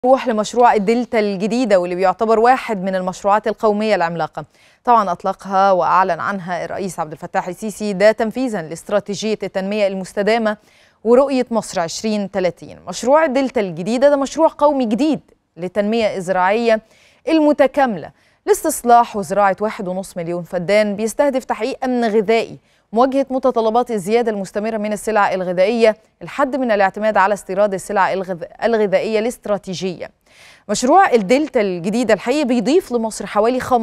نروح لمشروع الدلتا الجديدة واللي بيعتبر واحد من المشروعات القومية العملاقة طبعا أطلقها وأعلن عنها الرئيس عبد الفتاح السيسي ده تنفيذا لاستراتيجية التنمية المستدامة ورؤية مصر 2030 مشروع الدلتا الجديدة ده مشروع قومي جديد للتنمية الزراعية المتكاملة لاستصلاح وزراعة واحد ونص مليون فدان بيستهدف تحقيق أمن غذائي مواجهة متطلبات الزيادة المستمرة من السلع الغذائية الحد من الاعتماد على استيراد السلع الغذائية الاستراتيجية مشروع الدلتا الجديدة الحقيقي بيضيف لمصر حوالي 15%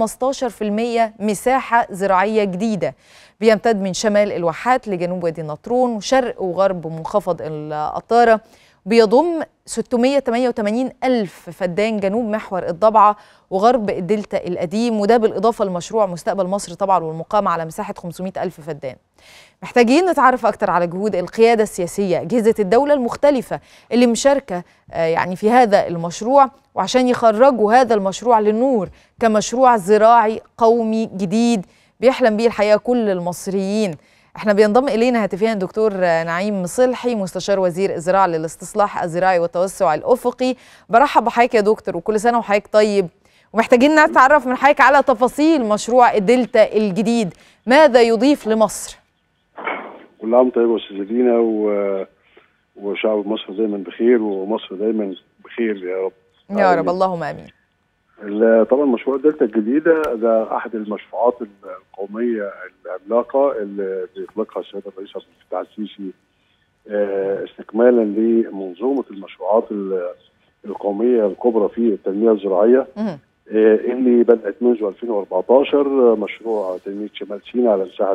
مساحة زراعية جديدة بيمتد من شمال الواحات لجنوب وادي النطرون وشرق وغرب منخفض القطارة بيضم 688 ألف فدان جنوب محور الضبعة وغرب الدلتا القديم وده بالإضافة لمشروع مستقبل مصر طبعا والمقام على مساحة 500 ألف فدان محتاجين نتعرف أكتر على جهود القيادة السياسية أجهزة الدولة المختلفة اللي مشاركة يعني في هذا المشروع وعشان يخرجوا هذا المشروع للنور كمشروع زراعي قومي جديد بيحلم بيه الحقيقة كل المصريين احنا بينضم الينا هاتفيا الدكتور نعيم صلحي مستشار وزير الزراعه للاستصلاح الزراعي والتوسع الافقي برحب بحضرتك يا دكتور وكل سنه وحضرتك طيب ومحتاجين نتعرف من حضرتك على تفاصيل مشروع الدلتا الجديد ماذا يضيف لمصر كل عام طيب استاذه دينا و... وشعب مصر دايما بخير ومصر دايما بخير يا رب يا رب اللهم امين طبعا مشروع الدلتا الجديده ده احد المشروعات القوميه العملاقه اللي بيطلقها السيد الرئيس عبد الفتاح السيسي استكمالا لمنظومه المشروعات القوميه الكبرى في التنميه الزراعيه اللي بدات منذ 2014 مشروع تنميه شمال سيناء على مساحه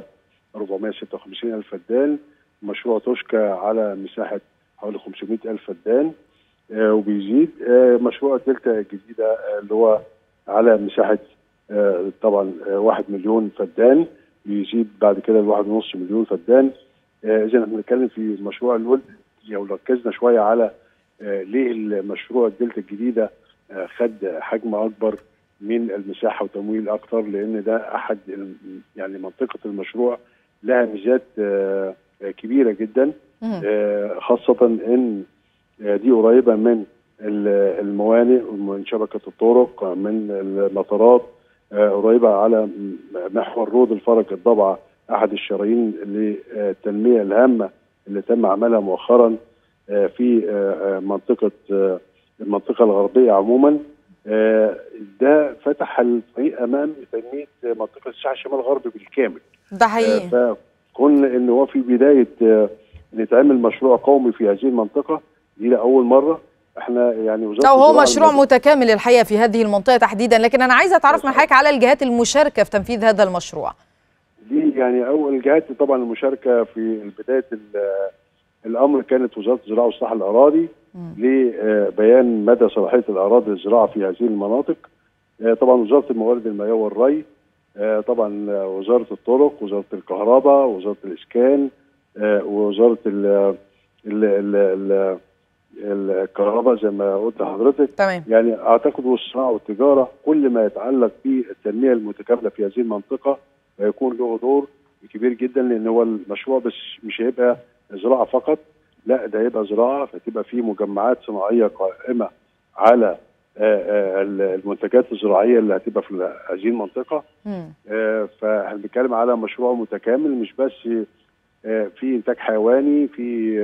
456 الف فدان مشروع توشكا على مساحه حوالي 500 الف فدان آه وبيزيد آه مشروع الدلتا الجديده آه اللي هو على مساحه طبعا واحد مليون فدان بيزيد بعد كده لواحد ونص مليون فدان اذا احنا بنتكلم في مشروع الولد لو ركزنا شويه على ليه المشروع الدلتا الجديده خد حجم اكبر من المساحه وتمويل اكثر لان ده احد يعني منطقه المشروع لها ميزات كبيره جدا خاصه ان دي قريبه من الموانئ ومن شبكه الطرق من المطارات قريبه على محور رود الفرج الضبعه احد الشرايين للتنميه الهامه اللي تم عملها مؤخرا في منطقه المنطقه الغربيه عموما ده فتح الطريق امام تنميه منطقه الساحل الشمال الغربي بالكامل ده حقيقي فكون ان هو في بدايه ان يتعمل مشروع قومي في هذه المنطقه دي لاول مره احنا يعني وزاره أو هو مشروع متكامل الحقيقه في هذه المنطقه تحديدا لكن انا عايزه اتعرف من حضرتك على الجهات المشاركه في تنفيذ هذا المشروع دي يعني اول الجهات طبعا المشاركه في بدايه الامر كانت وزاره الزراعه واصلاح الاراضي لبيان مدى صلاحيه الاراضي للزراعه في هذه المناطق طبعا وزاره الموارد المائيه والري طبعا وزاره الطرق وزاره الكهرباء وزاره الاسكان ووزاره ال ال ال الكهرباء زي ما قلت لحضرتك تمام يعني اعتقد والصناعه والتجاره كل ما يتعلق بالتنميه المتكامله في هذه المنطقه هيكون له دور كبير جدا لان هو المشروع بس مش هيبقى زراعه فقط لا ده هيبقى زراعه فتبقى في مجمعات صناعيه قائمه على المنتجات الزراعيه اللي هتبقى في هذه المنطقه فاحنا بنتكلم على مشروع متكامل مش بس في انتاج حيواني في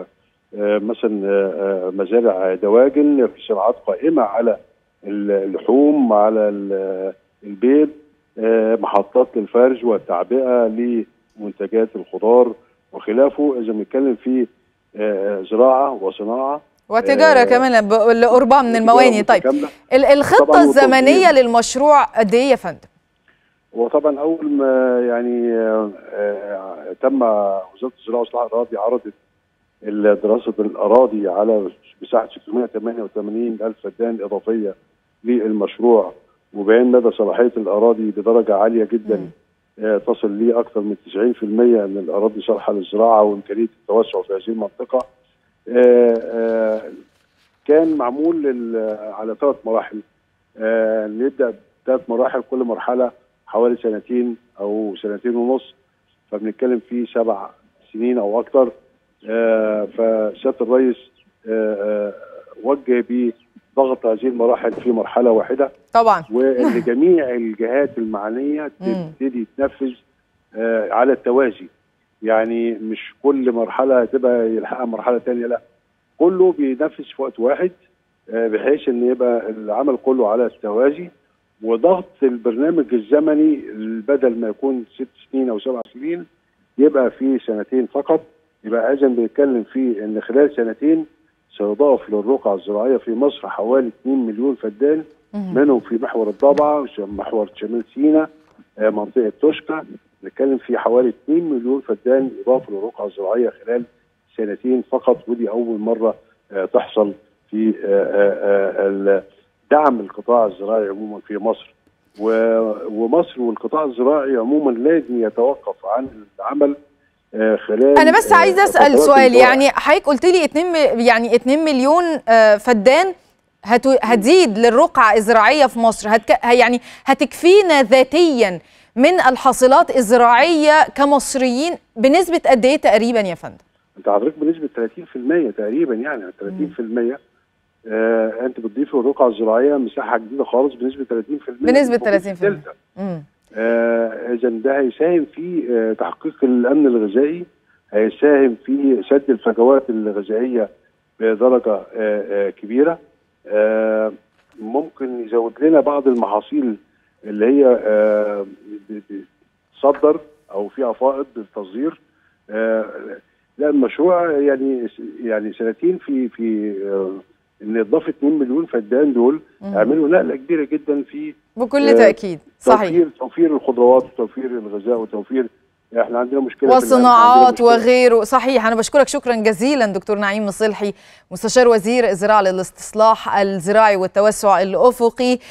مثلا مزارع دواجن في صناعات قائمه على اللحوم على البيض محطات للفرج والتعبئه لمنتجات الخضار وخلافه اذا بنتكلم في زراعه وصناعه وتجاره آه كمان لقربها من المواني طيب الخطه الزمنيه للمشروع قد ايه يا فندم؟ وطبعا اول ما يعني آه تم وزاره الزراعه واصلاح الاراضي عرضت دراسه الاراضي على مساحه 688 الف فدان اضافيه للمشروع وبيان مدى صلاحيه الاراضي بدرجه عاليه جدا آه تصل لي اكثر من 90% من الاراضي صالحه للزراعه وامكانيه التوسع في هذه المنطقه آآ آآ كان معمول على ثلاث مراحل نبدا ثلاث مراحل كل مرحله حوالي سنتين او سنتين ونص فبنتكلم في سبع سنين او اكثر فسياده الرئيس وجه ضغط هذه المراحل في مرحله واحده طبعا وان جميع الجهات المعنيه مم. تبتدي تنفذ آه، على التوازي يعني مش كل مرحله تبقى يلحقها مرحله ثانيه لا كله بينفذ في وقت واحد آه، بحيث ان يبقى العمل كله على التوازي وضغط البرنامج الزمني بدل ما يكون ست سنين او سبع سنين يبقى في سنتين فقط يبقى اذا بيتكلم في ان خلال سنتين سيضاف للرقعه الزراعيه في مصر حوالي 2 مليون فدان مهم. منهم في محور الضبعه محور شمال سيناء آه، منطقه توشكا نتكلم في حوالي 2 مليون فدان اضافه للرقعه الزراعيه خلال سنتين فقط ودي اول مره آه، تحصل في آه، آه، آه، ال- دعم القطاع الزراعي عموما في مصر و- ومصر والقطاع الزراعي عموما لازم يتوقف عن العمل آه، خلال انا بس آه، عايزه اسال فترات سؤال الدورة. يعني حضرتك قلت لي 2 يعني 2 مليون آه، فدان هت- هتزيد للرقعة الزراعية في مصر هتك... ه- يعني هتكفينا ذاتيا من الحاصلات الزراعية كمصريين بنسبة قد ايه تقريبا يا فندم؟ انت حضرتك بنسبه 30% تقريبا يعني 30% آه انت بتضيف للرقعه الزراعيه مساحه جديده خالص بنسبه 30% بنسبة موجود في 30%. الدلتا. مم. آه اذا ده هيساهم في آه تحقيق الامن الغذائي هيساهم في سد الفجوات الغذائيه بدرجه آه آه كبيره آه ممكن يزود لنا بعض المحاصيل اللي هي آه ب- بتصدر او فيها فائض بالتصدير آه لا المشروع يعني يعني سنتين في في آه ان اضافه 2 مليون فدان دول مم. يعملوا نقله كبيره جدا في بكل آه، تأكيد صحيح توفير توفير الخضروات وتوفير الغذاء وتوفير احنا عندنا مشكله في الأمن، والصناعات عندنا مشكلة. وغيره صحيح أنا بشكرك شكرا جزيلا دكتور نعيم مصلحي مستشار وزير الزراعة للاستصلاح الزراعي والتوسع الأفقي